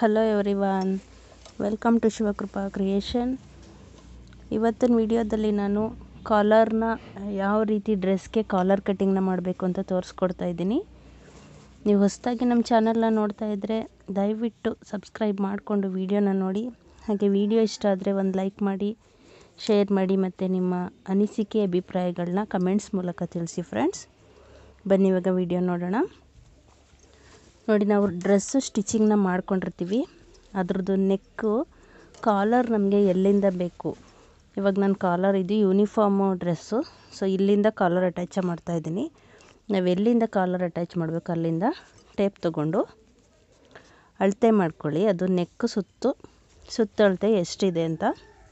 hello everyone welcome to Shivakrupa creation ಇವತ್ತಿನ ವಿಡಿಯೋದಲ್ಲಿ ನಾನು ಕಾಲರ್ನ ಯಾವ ರೀತಿ ಡ್ರೆಸ್ಗೆ ಕಾಲರ್ ಕಟ್ಟಿಂಗ್ನ ಮಾಡಬೇಕು ಅಂತ ತೋರಿಸ್ಕೊಡ್ತಾ ಇದ್ದೀನಿ ನೀವು ಹೊಸದಾಗಿ ನಮ್ಮ ಚಾನಲ್ನ ನೋಡ್ತಾ ಇದ್ದರೆ ದಯವಿಟ್ಟು ಸಬ್ಸ್ಕ್ರೈಬ್ ಮಾಡಿಕೊಂಡು ವಿಡಿಯೋನ ನೋಡಿ ಹಾಗೆ ವಿಡಿಯೋ ಇಷ್ಟ ಆದರೆ ಒಂದು ಲೈಕ್ ಮಾಡಿ ಶೇರ್ ಮಾಡಿ ಮತ್ತು ನಿಮ್ಮ ಅನಿಸಿಕೆ ಅಭಿಪ್ರಾಯಗಳನ್ನ ಕಮೆಂಟ್ಸ್ ಮೂಲಕ ತಿಳಿಸಿ ಫ್ರೆಂಡ್ಸ್ ಬನ್ನಿ ಇವಾಗ ವಿಡಿಯೋ ನೋಡೋಣ ನೋಡಿ ನಾವು ಡ್ರೆಸ್ಸು ಸ್ಟಿಚಿಂಗ್ನ ಮಾಡ್ಕೊಂಡಿರ್ತೀವಿ ಅದ್ರದ್ದು ನೆಕ್ಕು ಕಾಲರ್ ನಮಗೆ ಎಲ್ಲಿಂದ ಬೇಕು ಇವಾಗ ನಾನು ಕಾಲರ್ ಇದು ಯೂನಿಫಾರ್ಮು ಡ್ರೆಸ್ಸು ಸೊ ಇಲ್ಲಿಂದ ಕಾಲರ್ ಅಟ್ಯಾಚ ಮಾಡ್ತಾಯಿದ್ದೀನಿ ನಾವು ಎಲ್ಲಿಂದ ಕಾಲರ್ ಅಟ್ಯಾಚ್ ಮಾಡಬೇಕು ಅಲ್ಲಿಂದ ಟೇಪ್ ತೊಗೊಂಡು ಅಳತೆ ಮಾಡ್ಕೊಳ್ಳಿ ಅದು ನೆಕ್ ಸುತ್ತು ಸುತ್ತಳತೆ ಎಷ್ಟಿದೆ ಅಂತ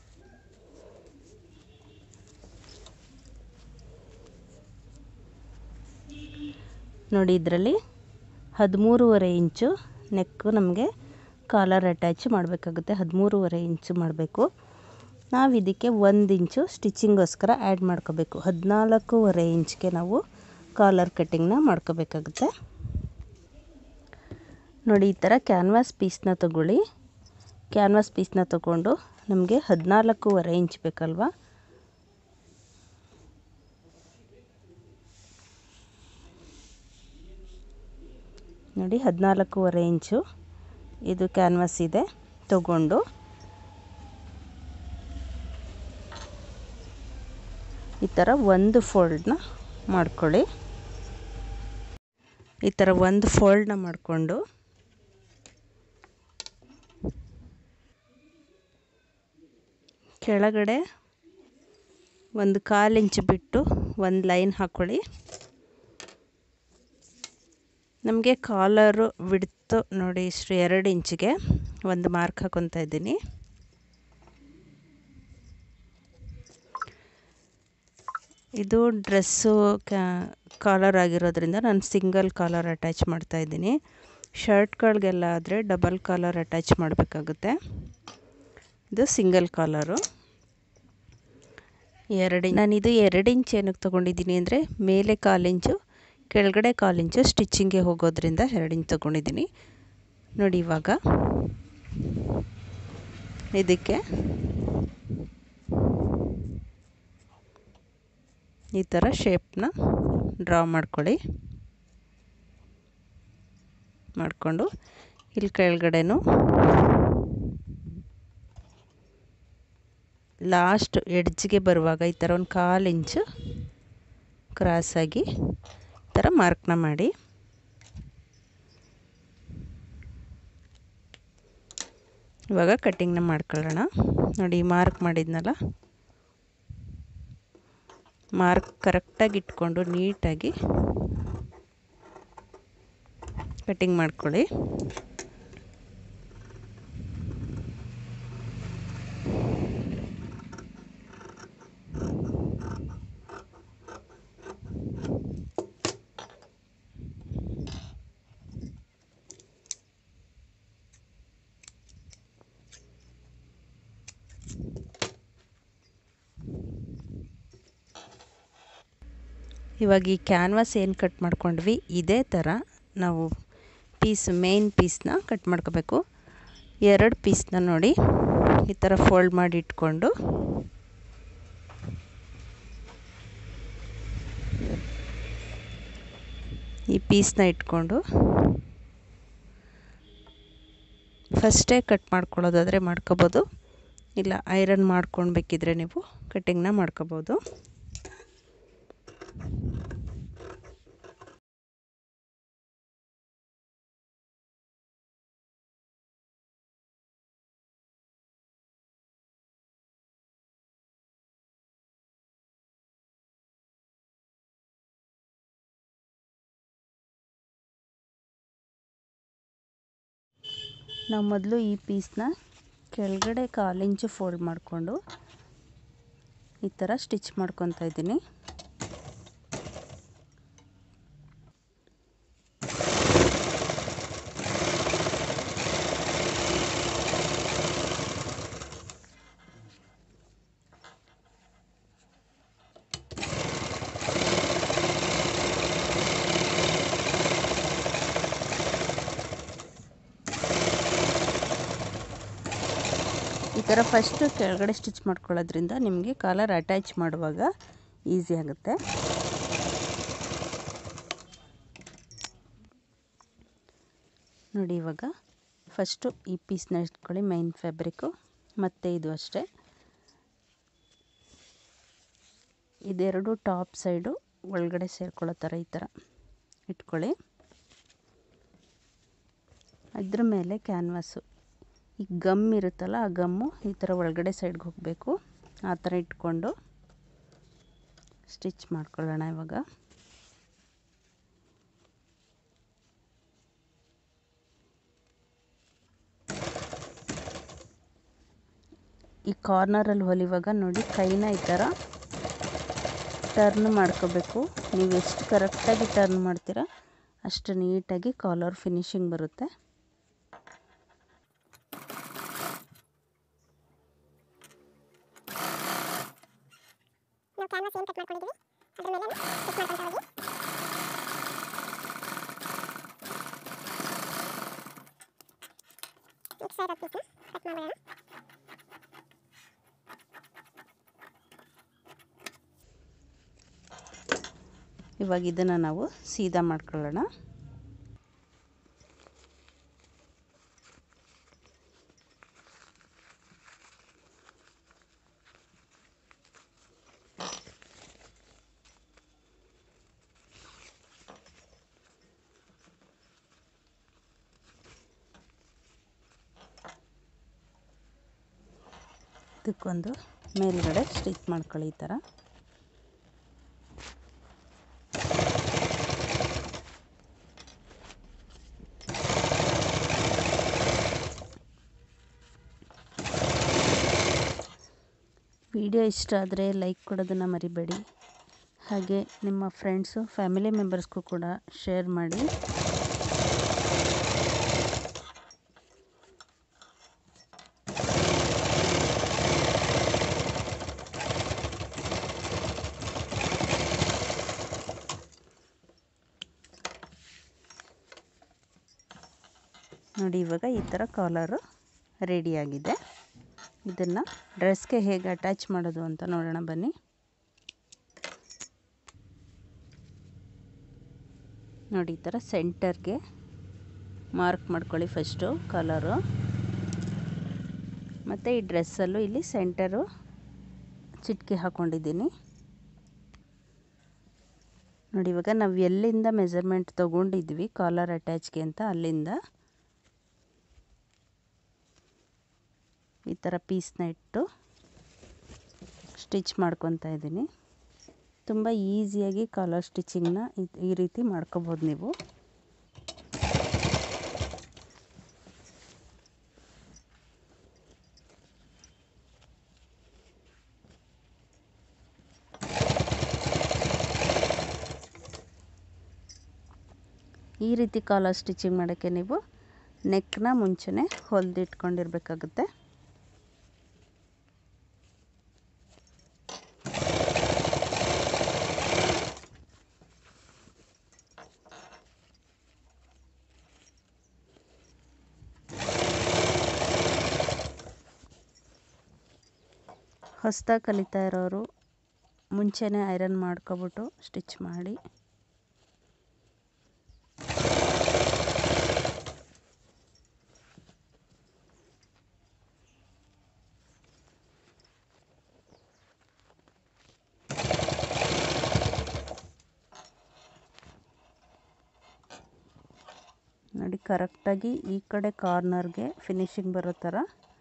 ನೋಡಿ ಇದರಲ್ಲಿ ಹದಿಮೂರುವರೆ ಇಂಚು ನೆಕ್ಕು ನಮಗೆ ಕಾಲರ್ ಅಟ್ಯಾಚ್ ಮಾಡಬೇಕಾಗುತ್ತೆ ಹದಿಮೂರುವರೆ ಇಂಚು ಮಾಡಬೇಕು ನಾವು ಇದಕ್ಕೆ ಒಂದು ಇಂಚು ಸ್ಟಿಚಿಂಗೋಸ್ಕರ ಆ್ಯಡ್ ಮಾಡ್ಕೋಬೇಕು ಹದಿನಾಲ್ಕೂವರೆ ಇಂಚ್ಗೆ ನಾವು ಕಾಲರ್ ಕಟ್ಟಿಂಗ್ನ ಮಾಡ್ಕೋಬೇಕಾಗುತ್ತೆ ನೋಡಿ ಈ ಥರ ಕ್ಯಾನ್ವಾಸ್ ಪೀಸ್ನ ತಗೊಳ್ಳಿ ಕ್ಯಾನ್ವಾಸ್ ಪೀಸ್ನ ತಗೊಂಡು ನಮಗೆ ಹದಿನಾಲ್ಕೂವರೆ ಇಂಚ್ ಬೇಕಲ್ವಾ ನೋಡಿ ಹದಿನಾಲ್ಕೂವರೆ ಇಂಚು ಇದು ಕ್ಯಾನ್ವಾಸ್ ಇದೆ ತಗೊಂಡು ಈ ಥರ ಒಂದು ಫೋಲ್ಡ್ನ ಮಾಡ್ಕೊಳ್ಳಿ ಈ ಥರ ಒಂದು ಫೋಲ್ಡ್ನ ಮಾಡಿಕೊಂಡು ಕೆಳಗಡೆ ಒಂದು ಕಾಲು ಇಂಚು ಬಿಟ್ಟು ಒಂದು ಲೈನ್ ಹಾಕ್ಕೊಳ್ಳಿ ನಮಗೆ ಕಾಲರು ಬಿಡ್ತು ನೋಡಿ ಇಷ್ಟು ಎರಡು ಇಂಚಿಗೆ ಒಂದು ಮಾರ್ಕ್ ಹಾಕೊತಾ ಇದ್ದೀನಿ ಇದು ಡ್ರೆಸ್ಸು ಕಾಲರ್ ಆಗಿರೋದ್ರಿಂದ ನಾನು ಸಿಂಗಲ್ ಕಾಲರ್ ಅಟ್ಯಾಚ್ ಮಾಡ್ತಾಯಿದ್ದೀನಿ ಶರ್ಟ್ಗಳಿಗೆಲ್ಲ ಆದರೆ ಡಬಲ್ ಕಾಲರ್ ಅಟ್ಯಾಚ್ ಮಾಡಬೇಕಾಗುತ್ತೆ ಇದು ಸಿಂಗಲ್ ಕಾಲರು ಎರಡು ನಾನಿದು ಎರಡು ಇಂಚ್ ಏನಕ್ಕೆ ತೊಗೊಂಡಿದ್ದೀನಿ ಅಂದರೆ ಮೇಲೆ ಕಾಲು ಇಂಚು ಕೆಳಗಡೆ ಕಾಲು ಇಂಚು ಸ್ಟಿಚ್ಚಿಂಗ್ಗೆ ಹೋಗೋದ್ರಿಂದ ಎರಡು ಇಂಚ್ ತೊಗೊಂಡಿದ್ದೀನಿ ನೋಡಿ ಇವಾಗ ಇದಕ್ಕೆ ಈ ಥರ ಶೇಪ್ನ ಡ್ರಾ ಮಾಡ್ಕೊಳ್ಳಿ ಮಾಡಿಕೊಂಡು ಇಲ್ಲಿ ಕೆಳಗಡೆನೂ ಲಾಸ್ಟ್ ಎಡ್ಜ್ಗೆ ಬರುವಾಗ ಈ ಥರ ಒಂದು ಕಾಲು ಇಂಚು ಕ್ರಾಸಾಗಿ ಈ ಥರ ಮಾರ್ಕ್ನ ಮಾಡಿ ಇವಾಗ ಕಟ್ಟಿಂಗ್ನ ಮಾಡ್ಕೊಳ್ಳೋಣ ನೋಡಿ ಮಾರ್ಕ್ ಮಾಡಿದ್ನಲ್ಲ ಮಾರ್ಕ್ ಕರೆಕ್ಟಾಗಿ ಇಟ್ಕೊಂಡು ನೀಟಾಗಿ ಕಟ್ಟಿಂಗ್ ಮಾಡ್ಕೊಳ್ಳಿ ಇವಾಗ ಈ ಕ್ಯಾನ್ವಾಸ್ ಏನು ಕಟ್ ಮಾಡ್ಕೊಂಡ್ವಿ ಇದೇ ಥರ ನಾವು ಪೀಸ್ ಮೇನ್ ಪೀಸ್ನ ಕಟ್ ಮಾಡ್ಕೋಬೇಕು ಎರಡು ಪೀಸ್ನ ನೋಡಿ ಈ ಥರ ಫೋಲ್ಡ್ ಮಾಡಿ ಇಟ್ಕೊಂಡು ಈ ಪೀಸ್ನ ಇಟ್ಕೊಂಡು ಫಸ್ಟೇ ಕಟ್ ಮಾಡ್ಕೊಳ್ಳೋದಾದರೆ ಮಾಡ್ಕೋಬೋದು ಇಲ್ಲ ಐರನ್ ಮಾಡ್ಕೊಳ್ಬೇಕಿದ್ರೆ ನೀವು ಕಟ್ಟಿಂಗ್ನ ಮಾಡ್ಕೋಬೋದು ನಾವು ಮೊದಲು ಈ ಪೀಸ್ನ ಕೆಳಗಡೆ ಕಾಲು ಇಂಚು ಫೋಲ್ಡ್ ಮಾಡಿಕೊಂಡು ಈ ಥರ ಸ್ಟಿಚ್ ಮಾಡ್ಕೊತಾ ಇದ್ದೀನಿ ಈ ಥರ ಫಸ್ಟು ಕೆಳಗಡೆ ಸ್ಟಿಚ್ ಮಾಡ್ಕೊಳ್ಳೋದ್ರಿಂದ ನಿಮಗೆ ಕಾಲರ್ ಅಟ್ಯಾಚ್ ಮಾಡುವಾಗ ಈಸಿ ಆಗುತ್ತೆ ನೋಡಿ ಇವಾಗ ಫಸ್ಟು ಈ ಪೀಸ್ನ ಇಟ್ಕೊಳ್ಳಿ ಮೈನ್ ಫ್ಯಾಬ್ರಿಕ್ಕು ಮತ್ತು ಇದು ಅಷ್ಟೇ ಇದೆರಡು ಟಾಪ್ ಸೈಡು ಒಳಗಡೆ ಸೇರ್ಕೊಳ್ಳೋ ಥರ ಈ ಥರ ಇಟ್ಕೊಳ್ಳಿ ಅದ್ರ ಮೇಲೆ ಕ್ಯಾನ್ವಾಸು ಈ ಗಮ್ ಇರುತ್ತಲ್ಲ ಆ ಗಮ್ಮು ಈ ಥರ ಒಳಗಡೆ ಸೈಡ್ಗೆ ಹೋಗಬೇಕು ಆ ಥರ ಇಟ್ಕೊಂಡು ಸ್ಟಿಚ್ ಮಾಡ್ಕೊಳ್ಳೋಣ ಇವಾಗ ಈ ಕಾರ್ನರಲ್ಲಿ ಹೊಲಿವಾಗ ನೋಡಿ ಕೈನ ಈ ಥರ ಟರ್ನ್ ಮಾಡ್ಕೋಬೇಕು ನೀವು ಎಷ್ಟು ಕರೆಕ್ಟಾಗಿ ಟರ್ನ್ ಮಾಡ್ತೀರಾ ಅಷ್ಟು ನೀಟಾಗಿ ಕಾಲರ್ ಫಿನಿಶಿಂಗ್ ಬರುತ್ತೆ ನಾವು ಕ್ಯಾನ್ವಾಸ್ ಏನು ಕಟ್ ಮಾಡ್ಕೊಂಡಿದ್ದೀವಿ ಅದ್ರ ಮೇಲೆ ಸ್ಟಿಚ್ ಮಾಡ್ಕೊಳ್ತಾ ಹೋಗಿ ನೆಕ್ಸ್ಟ್ ಸೈಡ್ ಪೀಸ್ನ ಕಟ್ ಮಾಡೋಣ ಇವಾಗ ಇದನ್ನು ನಾವು ಸೀದಾ ಮಾಡ್ಕೊಳ್ಳೋಣ ಇದಕ್ಕೊಂದು ಮೇಲ್ಗಡೆ ಸ್ಟಿಚ್ ಮಾಡ್ಕೊಳ್ಳಿ ಈ ಥರ ವಿಡಿಯೋ ಇಷ್ಟ ಆದರೆ ಲೈಕ್ ಕೊಡೋದನ್ನು ಮರಿಬೇಡಿ ಹಾಗೆ ನಿಮ್ಮ ಫ್ರೆಂಡ್ಸು ಫ್ಯಾಮಿಲಿ ಮೆಂಬರ್ಸ್ಗೂ ಕೂಡ ಶೇರ್ ಮಾಡಿ ನೋಡಿ ಇವಾಗ ಈ ಥರ ಕಾಲರು ರೆಡಿಯಾಗಿದೆ ಇದನ್ನು ಡ್ರೆಸ್ಗೆ ಹೇಗೆ ಅಟ್ಯಾಚ್ ಮಾಡೋದು ಅಂತ ನೋಡೋಣ ಬನ್ನಿ ನೋಡಿ ಈ ಥರ ಸೆಂಟರ್ಗೆ ಮಾರ್ಕ್ ಮಾಡ್ಕೊಳ್ಳಿ ಫಸ್ಟು ಕಲರು ಮತ್ತು ಈ ಡ್ರೆಸ್ಸಲ್ಲೂ ಇಲ್ಲಿ ಸೆಂಟರು ಚಿಟ್ಕಿ ಹಾಕ್ಕೊಂಡಿದ್ದೀನಿ ನೋಡಿ ಇವಾಗ ನಾವು ಎಲ್ಲಿಂದ ಮೆಜರ್ಮೆಂಟ್ ತೊಗೊಂಡಿದ್ವಿ ಕಾಲರ್ ಅಟ್ಯಾಚ್ಗೆ ಅಂತ ಅಲ್ಲಿಂದ ಈ ಥರ ಪೀಸ್ನ ಇಟ್ಟು ಸ್ಟಿಚ್ ಮಾಡ್ಕೊತಾ ಇದ್ದೀನಿ ತುಂಬ ಈಸಿಯಾಗಿ ಕಾಲರ್ ಸ್ಟಿಚಿಂಗ್ನ ಈ ರೀತಿ ಮಾಡ್ಕೋಬೋದು ನೀವು ಈ ರೀತಿ ಕಾಲರ್ ಸ್ಟಿಚಿಂಗ್ ಮಾಡೋಕ್ಕೆ ನೀವು ನೆಕ್ನ ಮುಂಚೆನೇ ಹೊಲಿದಿಟ್ಕೊಂಡಿರ್ಬೇಕಾಗುತ್ತೆ ಹೊಸ್ದಾಗಿ ಕಲಿತಾ ಇರೋರು ಮುಂಚೆನೇ ಐರನ್ ಮಾಡ್ಕೊಬಿಟ್ಟು ಸ್ಟಿಚ್ ಮಾಡಿ ನೋಡಿ ಕರೆಕ್ಟಾಗಿ ಈ ಕಡೆ ಕಾರ್ನರ್ಗೆ ಫಿನಿಶಿಂಗ್ ಬರೋ ಥರ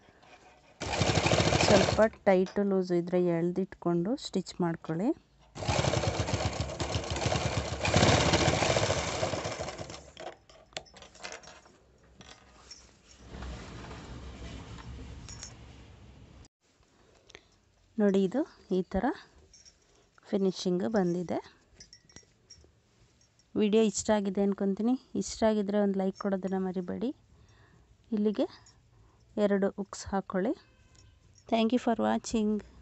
ಸ್ವಲ್ಪ ಟೈಟು ಲೂಸು ಇದ್ದರೆ ಎಳೆದಿಟ್ಕೊಂಡು ಸ್ಟಿಚ್ ಮಾಡ್ಕೊಳ್ಳಿ ನೋಡಿ ಇದು ಈ ಥರ ಫಿನಿಶಿಂಗ್ ಬಂದಿದೆ ವಿಡಿಯೋ ಇಷ್ಟ ಆಗಿದೆ ಅಂದ್ಕೊತೀನಿ ಇಷ್ಟ ಆಗಿದ್ದರೆ ಒಂದು ಲೈಕ್ ಕೊಡೋದನ್ನು ಮರಿಬೇಡಿ ಇಲ್ಲಿಗೆ ಎರಡು ಉಕ್ಸ್ ಹಾಕ್ಕೊಳ್ಳಿ ಥ್ಯಾಂಕ್ ಯು ಫಾರ್ ವಾಚಿಂಗ್